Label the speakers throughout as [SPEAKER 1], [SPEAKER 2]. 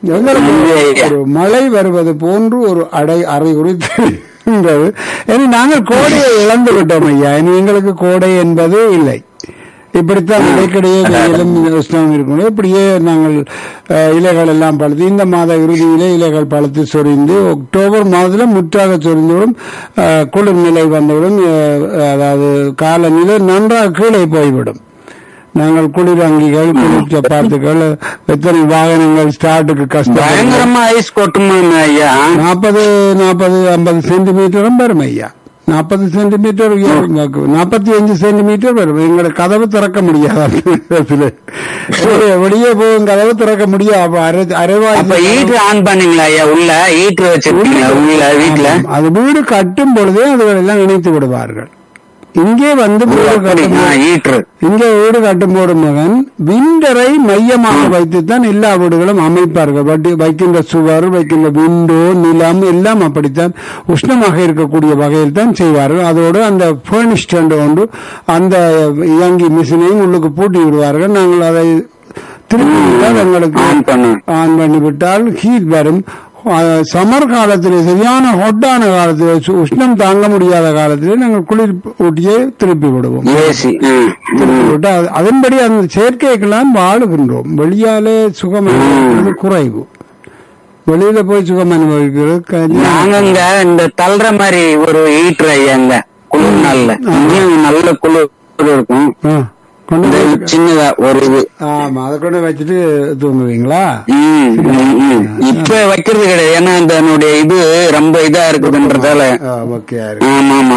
[SPEAKER 1] எங்களுக்கு
[SPEAKER 2] நன்றி ஐயா.
[SPEAKER 1] ஒரு மழை வருவது போன்று ஒரு அடை அறிகுறி தெரிகின்றது இனி நாங்கள் கோடையை இழந்து விட்டோம் ஐயா இனி எங்களுக்கு கோடை என்பது இல்லை இப்படித்தான் இடைக்கிடையே வெயிலும் உஷ்ணம் இருக்கணும் இப்படியே நாங்கள் அஹ், இலைகள் எல்லாம் பழுத்து இந்த மாத இறுதியிலே இலைகள் பழுத்து சொரிந்து அக்டோபர் மாதத்துல முற்றாக சொரிந்துவிடும் அஹ், குளிர் நிலை வந்தவுடன் அஹ், அதாவது காலநிலை நன்றாக கீழே போய்விடும் நாங்கள் குளிர் அங்கிகள் குளிர் சப்பாத்துகள் எத்தனை வாகனங்கள் ஸ்டார்ட்டுக்கு கஷ்டம்
[SPEAKER 2] பயங்கரமா ஐஸ் கொட்டுமா ஐயா
[SPEAKER 1] நாற்பது நாற்பது ஐம்பது சென்டிமீட்டரும் வரும் ஐயா நாற்பது சென்டிமீட்டர் நாற்பத்தி அஞ்சு சென்டிமீட்டர் வரும் எங்களோட கதவு திறக்க முடியாது இதுல. வெளியே- வெளியே போகும் கதவு திறக்க முடியாது அப்ப அரை
[SPEAKER 2] அப்ப
[SPEAKER 1] அரைவாய்
[SPEAKER 2] ஹீட்டர் ஆன் பண்ணீங்களா ஐயா உள்ள ஹீட்டர் வச்சிருக்கீங்களா உள்ள வீட்டுல
[SPEAKER 1] ஆமாம். அது வீடு கட்டும் பொழுதே அதுகள் எல்லாம் இணைத்து விடுவார்கள் இங்கே வந்து வீடு கட்டும் போது-
[SPEAKER 2] ஹீட்டர்
[SPEAKER 1] இங்கே வீடு கட்டும் போது மகன் விண்டரை மையமாக வைத்துத்தான் எல்லா வீடுகளும் அமைப்பார்கள் வட்டி வைக்கின்ற சுவர் வைக்கின்ற விண்டோ நிலம் எல்லாம் அப்படித்தான் உஷ்ணமாக இருக்கக்கூடிய வகையில் தான் செய்வார்கள் அதோடு அந்த ஃபர்னிஷ் ஸ்டாண்ட் கொண்டு அந்த இயங்கி மிஷினையும் உள்ளுக்கு பூட்டி விடுவார்கள் நாங்கள் அதை திருப்பி விட்டால் எங்களுக்கு
[SPEAKER 2] ஆன் பண்ணு
[SPEAKER 1] ஆன் பண்ணி விட்டால் ஹீட் வரும் அஹ், சம்மர் காலத்திலே சரியான ஹொட்டான காலத்திலே சு- உஷ்ணம் தாங்க முடியாத காலத்திலே நாங்கள் குளிர் ஊட்டியே திருப்பி விடுவோம்
[SPEAKER 2] ஏசி
[SPEAKER 1] திருப்பி விட்டு அது- அதன்படி அந்த செயற்கைக்கெல்லாம் வாழுகின்றோம் வெளியாலே சுகம் அனுபவிக்கிறது குறைவு வெளியில போய் சுகம் அனுபவிக்கிறது கஞ்சா-
[SPEAKER 2] நாங்க இங்க இந்த தள்ளுற மாதிரி ஒரு ஹீட்டர் ஐயா இங்க குளிர் நாள்ல இங்கேயும் நல்ல குளிர் இருக்கும்
[SPEAKER 1] ஆ, கொண்டு
[SPEAKER 2] இந்த
[SPEAKER 1] போய்
[SPEAKER 2] சின்னதா ஒரு இது
[SPEAKER 1] ஆமா அதை கொண்டு வச்சுட்டு தூங்குவீங்களா
[SPEAKER 2] ம், ம், ம். இப்ப வைக்கிறது கிடையாது ஏன்னா இந்த என்னுடைய இது ரொம்ப இதா இருக்குதுன்றதால
[SPEAKER 1] ஓகே
[SPEAKER 2] ஆமா ஆமா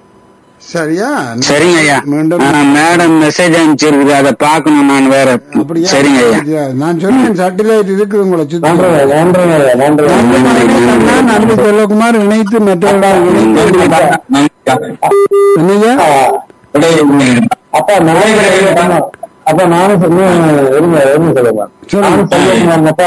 [SPEAKER 1] சரியா
[SPEAKER 2] சரிங்க ஐயா
[SPEAKER 1] மீண்டும்
[SPEAKER 2] ஆ, மேடம் மெசேஜ் அனுப்பிச்சிருக்குது அதை பார்க்கணும் நான் வேற
[SPEAKER 1] அப்படியா
[SPEAKER 2] சரிங்க ஐயா
[SPEAKER 1] சரியா. நான் சொன்னேன் சேட்டலைட் இருக்குது உங்களை சுத்தி
[SPEAKER 3] நன்றி நன்றி நன்றி
[SPEAKER 1] நான் நன்றி செல்வகுமார் இணைத்து மற்றவர்கள் இணைத்து என்னையா
[SPEAKER 3] அப்பா நான் அப்ப நானும் சொன்னேன் இருங்க இருங்க சொல்லுவேன்
[SPEAKER 1] சொல்லுங்க.
[SPEAKER 3] நானும் சொல்லியிருந்தப்ப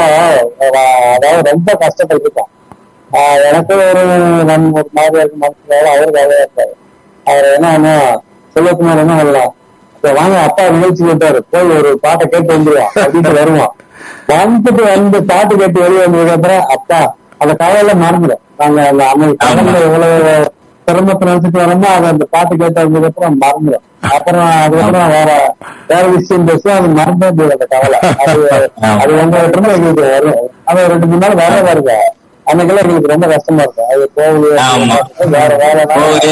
[SPEAKER 3] அதாவது ரொம்ப கஷ்டப்பட்டுட்டேன் ஆஹ் எனக்கு ஒரு நம் ஒரு மாதிரி இருக்கு மனசுல அவரு வேலையா இருக்காரு அவர் என்ன செல்வகுமார் என்ன பண்ணலாம் இப்ப வாங்க அப்பா நிகழ்ச்சி கேட்டாரு போய் ஒரு பாட்டை கேட்டு வந்துருவான் அப்படின்ட்டு வருவான் வந்துட்டு வந்து பாட்டு கேட்டு வெளியே வந்ததுக்கு அப்புறம் அப்பா அந்த கதையில மறந்துடும் நாங்க அந்த அன்னைக்கு கடல்ல எவ்வளவு சிரமத்தை நினைச்சிட்டு வரோமோ அதை அந்த பாட்டு கேட்டு வந்ததுக்கு அப்புறம் மறந்துடும் அப்புறம் அதுக்கப்புறம் வேற வேற விஷயம் பேசி அது மறந்தே போயிடும் அந்த கவலை அது அது உங்ககிட்ட இருந்து எங்களுக்கு வரும் அது ரெண்டு மூணு நாள் வேலை வருது அன்னைக்கெல்லாம் எங்களுக்கு ரொம்ப கஷ்டமா இருக்கும் அது கோவில் வேற வேலை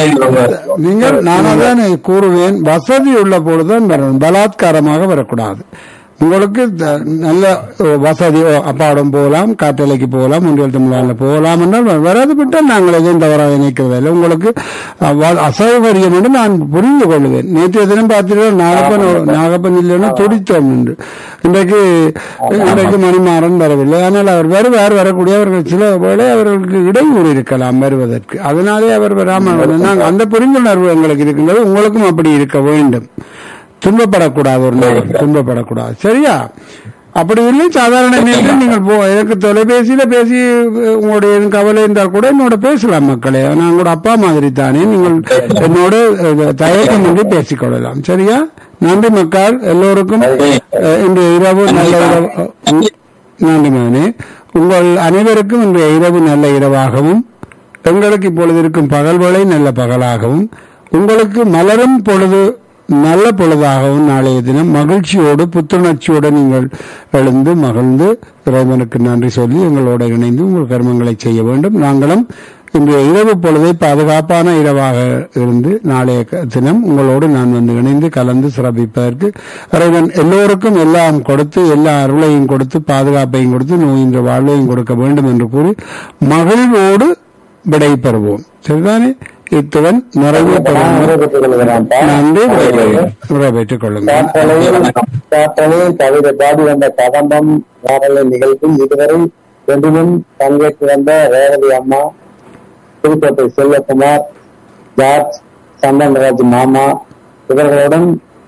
[SPEAKER 1] நீங்கள் நான் தான் கூறுவேன் வசதி உள்ள பொழுதுதான் வரணும் பலாத்காரமாக வரக்கூடாது உங்களுக்கு த- நல்ல அஹ், வசதி ஓ, அப்பாடம் போகலாம் காற்றலைக்கு போகலாம் முன்றியல் தமிழ்நாட்டில் போகலாம் என்றால் வ- வராது விட்டால் நாங்கள் எதுவும் தவறாக நினைக்கிறதில்லை உங்களுக்கு அஹ், வ- அசௌகரியம் என்று நான் புரிந்து கொள்வேன் நேற்றைய தினம் பார்த்தீங்கன்னா நாகப்பன் நாகப்பன் இல்லைன்னா துடித்தோம் என்று இன்றைக்கு இன்றைக்கு மணிமாறன் வரவில்லை ஆனால் அவர் வருவார் வரக்கூடியவர்கள் சில வேளை அவர்களுக்கு இடையூறு இருக்கலாம் வருவதற்கு அதனாலே அவர் வராமல் நாங்கள் அந்த புரிந்துணர்வு எங்களுக்கு இருக்கின்றது உங்களுக்கும் அப்படி இருக்க வேண்டும் துன்பப்படக்கூடாது ஒரு நாள் துன்பப்படக்கூடாது சரியா அப்படி இல்லை சாதாரண நேரத்தில் நீங்கள் போ எனக்கு தொலைபேசியில பேசி அஹ், உங்களுடைய எதுவும் கவலை இருந்தால் கூட என்னோட பேசலாம் மக்களே நான் கூட அப்பா மாதிரி தானே நீங்கள் என்னோட அஹ், தயக்கமின்றி பேசிக்கொள்ளலாம் சரியா நன்றி மக்கள் எல்லோருக்கும் அஹ், இன்று இரவு நல்ல இரவு அஹ், நன்றி மகனே உங்கள் அனைவருக்கும் இன்றைய இரவு நல்ல இரவாகவும் எங்களுக்கு இப்பொழுது இருக்கும் பகல் வேளை நல்ல பகலாகவும் உங்களுக்கு மலரும் பொழுது நல்ல பொழுதாகவும் நாளைய தினம் மகிழ்ச்சியோடு புத்துணர்ச்சியோடு நீங்கள் எழுந்து மகிழ்ந்து இறைவனுக்கு நன்றி சொல்லி எங்களோட இணைந்து உங்கள் கர்மங்களை செய்ய வேண்டும் நாங்களும் இன்றைய இரவு பொழுதை பாதுகாப்பான இரவாக இருந்து நாளைய க- தினம் உங்களோடு நான் வந்து இணைந்து கலந்து சிறப்பிப்பதற்கு இறைவன் எல்லோருக்கும் எல்லாம் கொடுத்து எல்லா அருளையும் கொடுத்து பாதுகாப்பையும் கொடுத்து நோயின்ற வாழ்வையும் கொடுக்க வேண்டும் என்று கூறி மகிழ்வோடு விடை பெறுவோம் சரிதானே இத்துடன் நிறைவு பெறுவோம் நன்றி விடைபெற்றுக் கொள்ளுங்கள்
[SPEAKER 3] காற்றலையில் காற்றலையில் கவிதை பாடி வந்த கதம்பம் வாரலை நிகழ்வில் இதுவரை என்றும் பங்கேற்று வந்த ரேவதி அம்மா புதுக்கோட்டை செல்வகுமார் ஜார்ஜ் சந்தன்ராஜ் மாமா இவர்களுடன்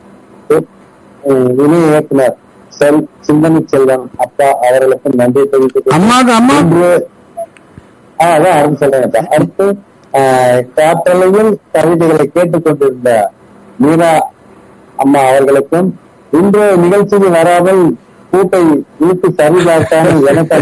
[SPEAKER 3] உம், இணை இயக்குனர் செல் சிந்தனை செல்வன் அப்பா அவர்களுக்கும் நன்றி தெரிவித்துக்
[SPEAKER 1] அம்மாக்கு அம்மா
[SPEAKER 3] இன்று ஆ, அதான் அடுத்து சொல்றேன் அடுத்து ஆஹ், காற்றலையில் கவிதைகளை கேட்டுக்கொண்டிருந்த மீரா அம்மா அவர்களுக்கும் இன்று நிகழ்ச்சிக்கு வராமல் கூட்டை வீட்டு சரிபார்க்காமல் எனக்கு